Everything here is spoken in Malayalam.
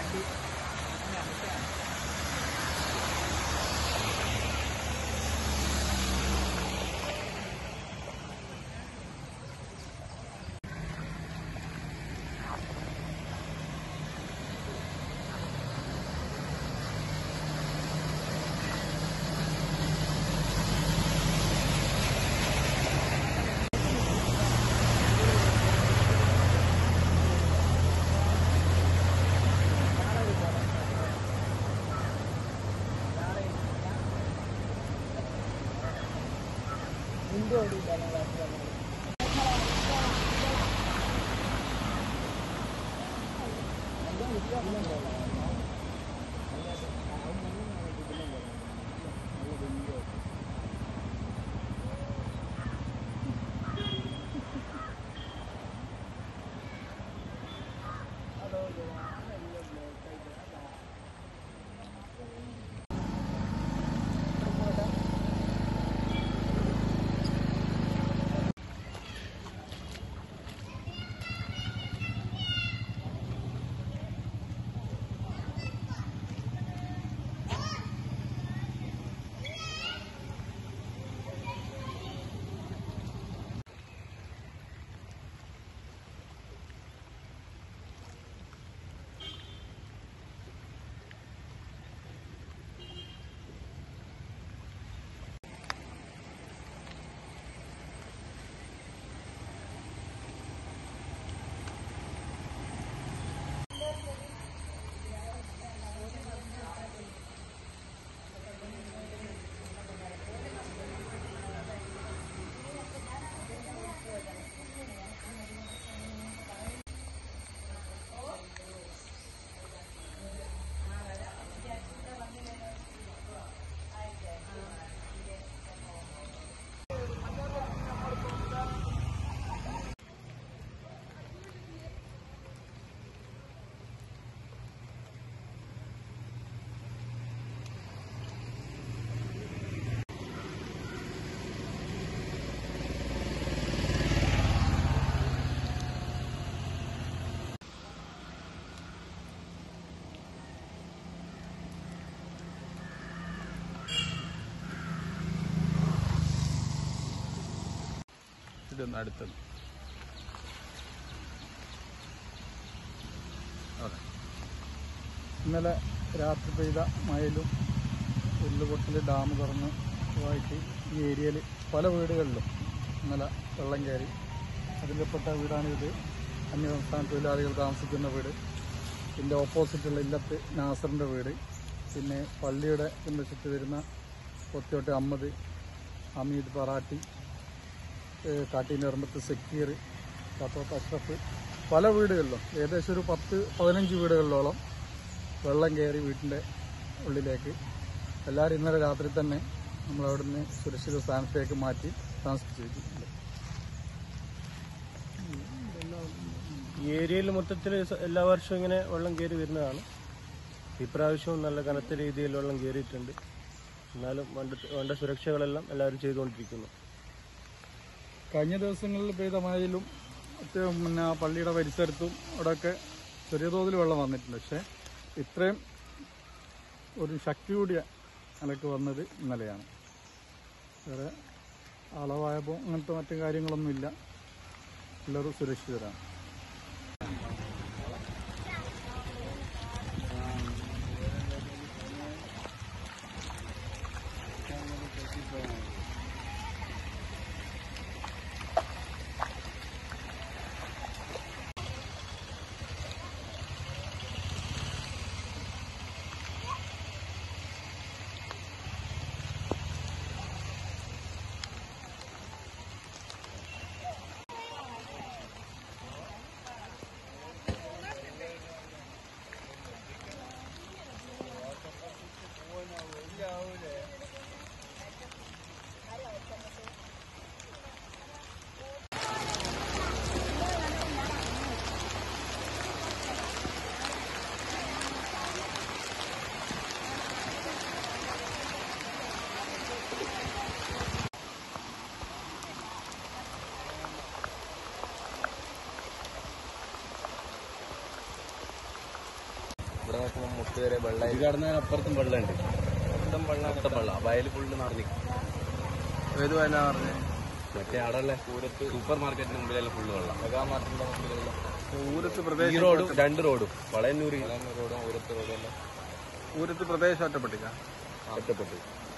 ഇതൊന്ന് അടുത്തത് അതെ ഇന്നലെ രാത്രി പെയ്ത മഴയിലും ഉരുളുപൊട്ടൽ ഡാം തുറന്ന് ആയിട്ട് ഈ ഏരിയയിൽ പല വീടുകളിലും ഇന്നലെ വെള്ളം കയറി അതിൽപ്പെട്ട വീടാണിത് അന്യസംസ്ഥാന തൊഴിലാളികൾ താമസിക്കുന്ന വീട് ഇതിൻ്റെ ഓപ്പോസിറ്റുള്ള ഇല്ലത്ത് നാസറിൻ്റെ വീട് പിന്നെ പള്ളിയുടെ പിൻവശത്ത് വരുന്ന കൊത്തിയോട്ട് അമ്മദ് അമീദ് പറാട്ടി ഏഹ് കാട്ടീനെറുമ്പത്ത് സക്കീർ കാത്തോട്ട് അഷ്റഫ് പല വീടുകളിലും ഏകദേശം ഒരു പത്ത് പതിനഞ്ച് വീടുകളിലോളം വെള്ളം കയറി വീട്ടിൻ്റെ ഉള്ളിലേക്ക് എല്ലാവരും ഇന്നലെ രാത്രി തന്നെ നമ്മൾ അവിടുന്ന് സുരക്ഷിത സ്ഥാനത്തേക്ക് മാറ്റി താമസിപ്പിച്ചിട്ടുണ്ട് ഈ ഏരിയയിൽ മൊത്തത്തിൽ എല്ലാ വർഷവും ഇങ്ങനെ വെള്ളം കയറി വരുന്നതാണ് ഇപ്രാവശ്യവും നല്ല കനത്ത രീതിയിൽ വെള്ളം കയറിയിട്ടുണ്ട് എന്നാലും വേണ്ട വേണ്ട സുരക്ഷകളെല്ലാം എല്ലാവരും ചെയ്തുകൊണ്ടിരിക്കുന്നു കഴിഞ്ഞ ദിവസങ്ങളിൽ പെയ്ത മഴയിലും മറ്റ് പിന്നെ പള്ളിയുടെ പരിസരത്തും അവിടെയൊക്കെ ചെറിയ തോതിൽ വെള്ളം വന്നിട്ടുണ്ട് പക്ഷേ ഇത്രയും ഒരു ശക്തി കൂടിയ നിലക്ക് വന്നത് ഇന്നലെയാണ് വേറെ അളവായപ്പോൾ അങ്ങനത്തെ മറ്റു കാര്യങ്ങളൊന്നുമില്ല എല്ലാവരും സുരക്ഷിതരാണ് നോക്കുമ്പോൾ മുട്ട് വരെ വെള്ളം ഇത് കടന്നതിനപ്പുറത്തും വെള്ളമുണ്ട് മൊത്തം വെള്ളം മൊത്തം വെള്ളം വയൽ ഫുള്ള് നിറഞ്ഞു ഏത് വയലാ പറഞ്ഞേ മറ്റേ ആടല്ലേ പൂരത്ത് സൂപ്പർ മാർക്കറ്റിന് മുമ്പിലെല്ലാം ഫുള്ള് വെള്ളം മെഗാ മാർക്കറ്റിന്റെ മുമ്പിലെല്ലാം ഊരത്ത് ഈ പ്രദേശം റോഡും രണ്ട് റോഡും വളയന്നൂർ റോഡും ഊരത്ത് റോഡും എല്ലാം ഊരത്ത് പ്രദേശം ഒറ്റപ്പെട്ടില്ല ഒറ്റപ്പെട്ടു